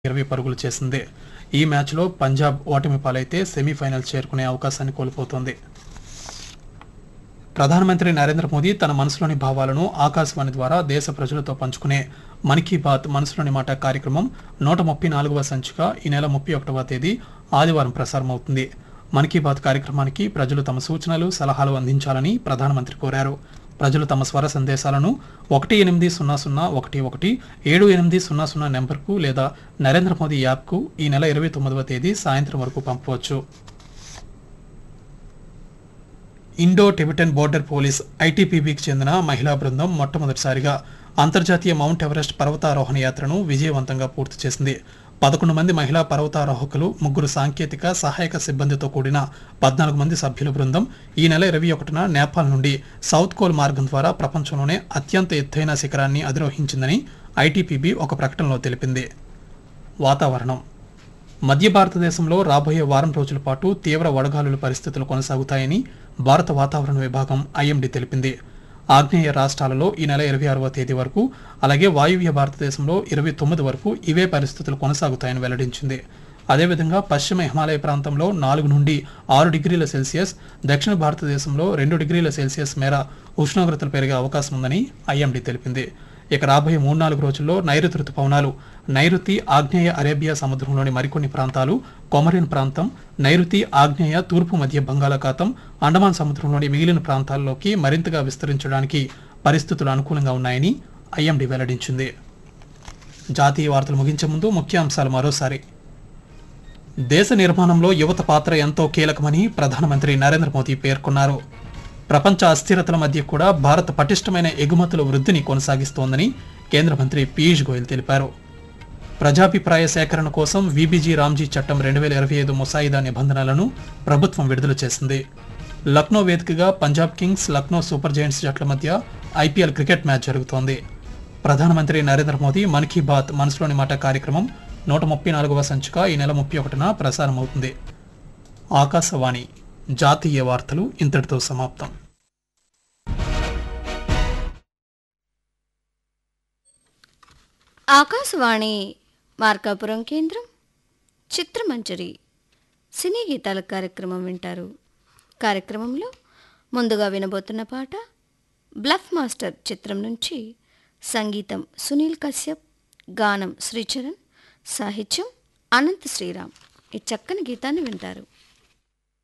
ఇరవై పరుగులు చేసింది ఈ మ్యాచ్లో పంజాబ్ ఓటమి పాలైతే సెమీఫైనల్ చేరుకునే అవకాశాన్ని కోల్పోతోంది ప్రధానమంత్రి నరేంద్ర మోదీ తన మనసులోని భావాలను ఆకాశవాణి ద్వారా దేశ ప్రజలతో పంచుకునే మన్ కీ బాత్ మనసులోని మాట కార్యక్రమం నూట ముప్పై నాలుగవ సంచిక ఈ నెల ముప్పై ఒకటవ తేదీ ఆదివారం ప్రసారమవుతుంది మన్ కీ బాత్ కార్యక్రమానికి ప్రజలు తమ సూచనలు సలహాలు అందించాలని ప్రధానమంత్రి కోరారు ప్రజలు తమ స్వర సందేశాలను ఒకటి ఎనిమిది సున్నా సున్నా ఒకటి ఒకటి ఏడు ఎనిమిది సున్నా సున్నా నెంబర్కు లేదా నరేంద్ర మోదీ యాప్కు ఈ నెల ఇరవై తొమ్మిదవ తేదీ సాయంత్రం వరకు పంపవచ్చు ఇండో టిబెటన్ బోర్డర్ పోలీస్ ఐటీపీబీకి చెందిన మహిళా బృందం మొట్టమొదటిసారిగా అంతర్జాతీయ మౌంట్ ఎవరెస్ట్ పర్వతారోహణ యాత్రను విజయవంతంగా పూర్తి చేసింది పదకొండు మంది మహిళా పర్వతారోహకులు ముగ్గురు సాంకేతిక సహాయక సిబ్బందితో కూడిన పద్నాలుగు మంది సభ్యుల బృందం ఈ నెల ఇరవై ఒకటిన నేపాల్ నుండి సౌత్ కోల్ మార్గం ద్వారా ప్రపంచంలోనే అత్యంత ఎత్తైన శిఖరాన్ని అధిరోహించిందని ఐటీపీబీ ఒక ప్రకటనలో తెలిపింది వాతావరణం మధ్య భారతదేశంలో రాబోయే వారం రోజుల పాటు తీవ్ర వడగాలుల పరిస్థితులు కొనసాగుతాయని భారత వాతావరణ విభాగం ఐఎండీ తెలిపింది ఆగ్నేయ రాష్ట్రాలలో ఈ నెల ఇరవై ఆరవ తేదీ వరకు అలాగే వాయువ్య భారతదేశంలో ఇరవై తొమ్మిది వరకు ఇవే పరిస్థితులు కొనసాగుతాయని వెల్లడించింది అదేవిధంగా పశ్చిమ హిమాలయ ప్రాంతంలో నాలుగు నుండి ఆరు డిగ్రీల సెల్సియస్ దక్షిణ భారతదేశంలో రెండు డిగ్రీల సెల్సియస్ మేర ఉష్ణోగ్రతలు పెరిగే అవకాశం ఉందని ఐఎండీ తెలిపింది ఇక రాబోయే మూడు నాలుగు రోజుల్లో నైరుతి రుతుపవనాలు నైరుతి ఆగ్నేయ అరేబియా సముద్రంలోని మరికొన్ని ప్రాంతాలు కొమరిన్ ప్రాంతం నైరుతి ఆగ్నేయ తూర్పు మధ్య బంగాళాఖాతం అండమాన్ సముద్రంలోని మిగిలిన ప్రాంతాల్లోకి మరింతగా విస్తరించడానికి పరిస్థితులు అనుకూలంగా ఉన్నాయని ఐఎండీ వెల్లడించింది జాతీయ వార్తలు ముగించే ముందు ముఖ్య అంశాలు మరోసారి దేశ నిర్మాణంలో యువత పాత్ర ఎంతో కీలకమని ప్రధానమంత్రి నరేంద్ర మోదీ పేర్కొన్నారు ప్రపంచ అస్థిరతల మధ్య కూడా భారత్ పటిష్టమైన ఎగుమతుల వృద్ధిని కొనసాగిస్తోందని కేంద్ర మంత్రి పీయూష్ గోయల్ తెలిపారు ప్రజాభిప్రాయ సేకరణ కోసం వీబీజీ రామ్జీ చట్టం రెండు వేల ఇరవై ఐదు ముసాయిదా నిబంధనలను ప్రభుత్వం విడుదల చేసింది లక్నో వేదికగా Punjab Kings Lucknow Super Giants జట్ల మధ్య ఐపీఎల్ క్రికెట్ మ్యాచ్ జరుగుతోంది ప్రధానమంత్రి నరేంద్ర మోదీ మన్ కీ బాత్ మనసులోని మాట కార్యక్రమం నూట ముప్పై నాలుగవ సంచిక ఈ నెల ముప్పై ఒకటిన ప్రసారమవుతుంది ఆకాశవాణి జాతీయ వార్తలు ఇంతటితో సమాప్తం ఆకాశవాణి మార్కాపురం కేంద్రం చిత్రమంజరి సినీ గీతాల కార్యక్రమం వింటారు కార్యక్రమంలో ముందుగా వినబోతున్న పాట బ్లఫ్ మాస్టర్ చిత్రం నుంచి సంగీతం సునీల్ కశ్యప్ గానం శ్రీచరణ్ సాహిత్యం అనంత్ శ్రీరామ్ ఈ చక్కని గీతాన్ని వింటారు